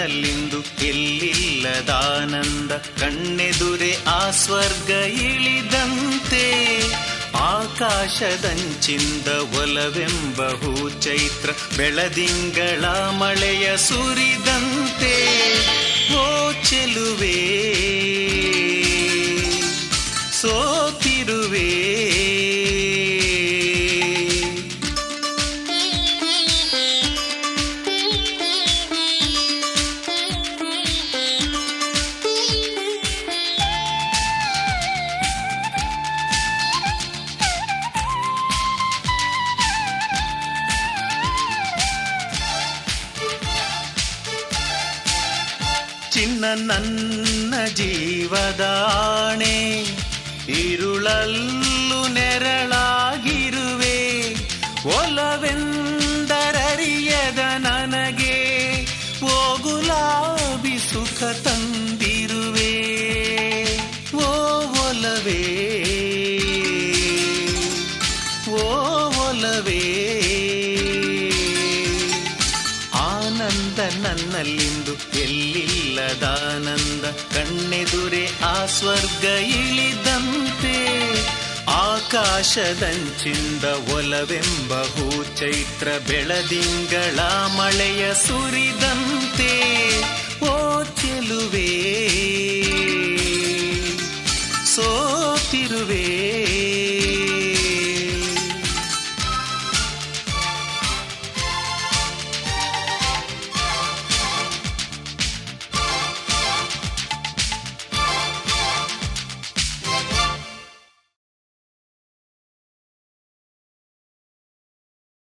ನನ್ನಲ್ಲಿಂದು ಎಲ್ಲಿಲ್ಲದಾನಂದ ಕಣ್ಣೆದುರೆ ಆ ಸ್ವರ್ಗ ಇಳಿದಂತೆ ಆಕಾಶದಂಚಿಂದ ಒಲವೆಂಬ ಹೂ ಚೈತ್ರ ಬೆಳದಿಂಗಳ ಮಳೆಯ ಸುರಿದಂತೆ ಓ ಚೆಲುವೆ ಸೋತಿರುವೆ ಚಿನ್ನ ನನ್ನ ಜೀವದಾಣೆ ಇರುಳಲ್ಲು ನೆರಳಾಗಿರುವೆ ಒಲವೆಂದರರಿಯದ ನನಗೆ ಓ ಗುಲಾಬಿ ಸುಖ ತಂದಿರುವೆ ಓ ಒಲವೇ ಓ ಒಲವೇ ಆನಂದ ನನ್ನಲ್ಲಿಂದು ಎಲ್ಲಿಲ್ಲದಾನಂದ ಕಣ್ಣೆದುರೆ ಆ ಸ್ವರ್ಗ ಇಳಿದಂತೆ ಆಕಾಶದಂಚಿಂದ ಒಲವೆಂಬ ಹೂ ಚೈತ್ರ ಬೆಳದಿಂಗಳ ಮಳೆಯ ಸುರಿದಂತೆ